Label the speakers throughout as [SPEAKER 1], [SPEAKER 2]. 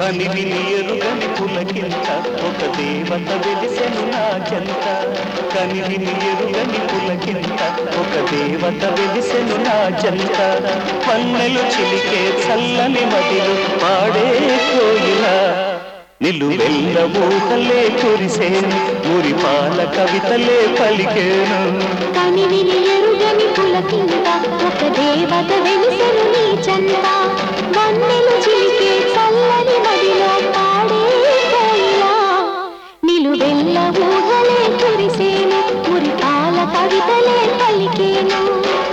[SPEAKER 1] కనివిని ఎరుగని పులకింత ఒక దేవత వెలిసెను నా చెంత కనివిని ఎరుగని పులకింత ఒక దేవత వెలిసెను నా చెంత పన్నెలు చిలికే చల్లని మదిలు పాడే కోయిలా నిలువెల్ల ఊహలే కురిసేను మురిపాల కవితలే పలికేను
[SPEAKER 2] కనివిని ఎరుగని పులకింత ఒక దేవత వెలిసెను నీ చంత వన్నెలు చిలికే చల్లని మదిలో పాడే కోయిలా నిలువెల్ల ఊహలే కురిసేను మురిపాల కవితలే పలికేను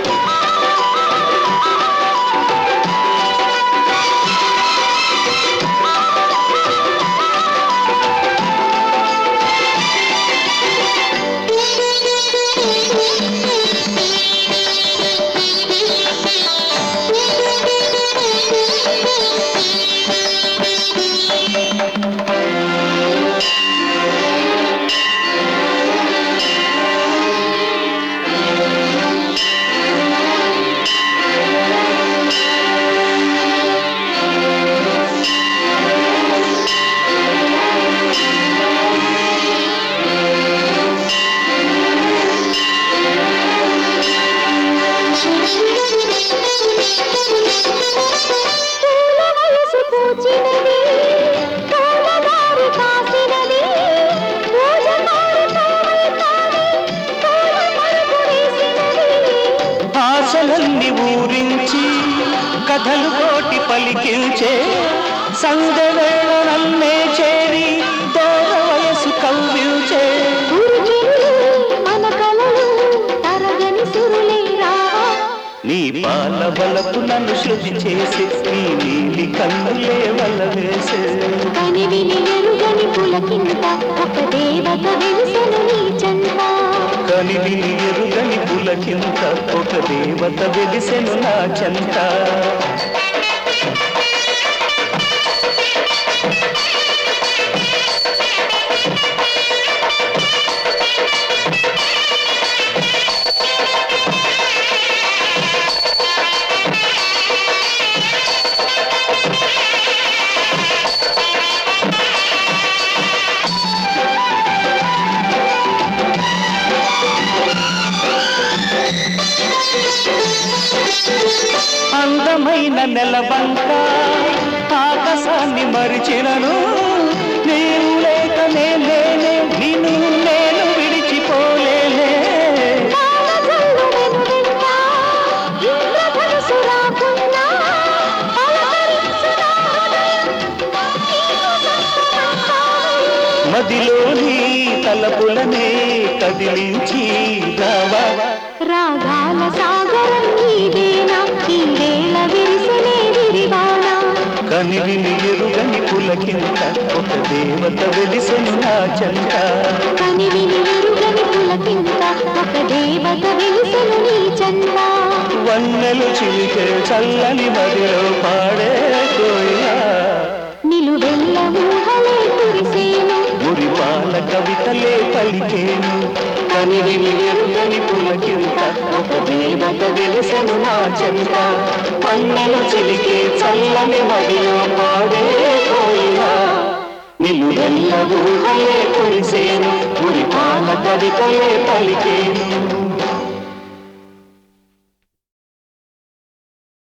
[SPEAKER 2] పూల వయసు పూచినది, పూలదారి కాసినది, పూజకారి తావై తావి, పూల మరుపు వేసినది.
[SPEAKER 1] ఆశలన్నీ ఊరించి కథలు కోటి పలికించే సందవేళ నన్నే చేరి దూర వయసు కవ్వించే
[SPEAKER 2] ఉరికింది మన కలలు, తరగని సురులే రావా.
[SPEAKER 1] నీ పాల బలపు నన్ను శృతి చేసి నీ నీలి కన్నులే వల్ల వేసే
[SPEAKER 2] కనివిని ఎరుగని పులకింత, ఒక దేవత వెలిసెను నీ చెంత.
[SPEAKER 1] కనివిని ఎరుగని పులకింత ఒక దేవత వెలిసెను నా చెంత అందమైన నెలబంక ఆకాశాన్ని మరిచినను నేను లేక నేనే నిన్ను నేను విడిచిపోలేనే
[SPEAKER 2] కాలజల్లు వెనువెంట, ఇంద్రధనుసు రాకున్నా, పలకరించు నా హృదయం, నీకు సొంతమంటావే.
[SPEAKER 1] మదిలోని తలపులనే కదిలించి రావా
[SPEAKER 2] రాగాల సాగరం నీదేనా ఈ వేళ విరిసెనే విరివానా
[SPEAKER 1] కనివిని ఎరుగని పులకింత ఒక దేవత వెలిసెను నా చెంత
[SPEAKER 2] కనివిని ఎరుగని పులకింత ఒక దేవత వెలిసెను నీ చంద
[SPEAKER 1] వన్నెలు చిలికే చల్లని మదిలో పాడే కోయిలా
[SPEAKER 2] నిలువెల్ల ఊహలే కురిసేను
[SPEAKER 1] మురిపాల కవితలే పలికేను కనివిని ఎరుగని పులకింత ఒక దేవత వెలిసెను నా చెంత పన్నెలు చిలికే చల్లని మదిలో పాడే కోయిలా నిలువెల్ల ఊహలే కురిసేను మురిపాల కవితలే పలికేను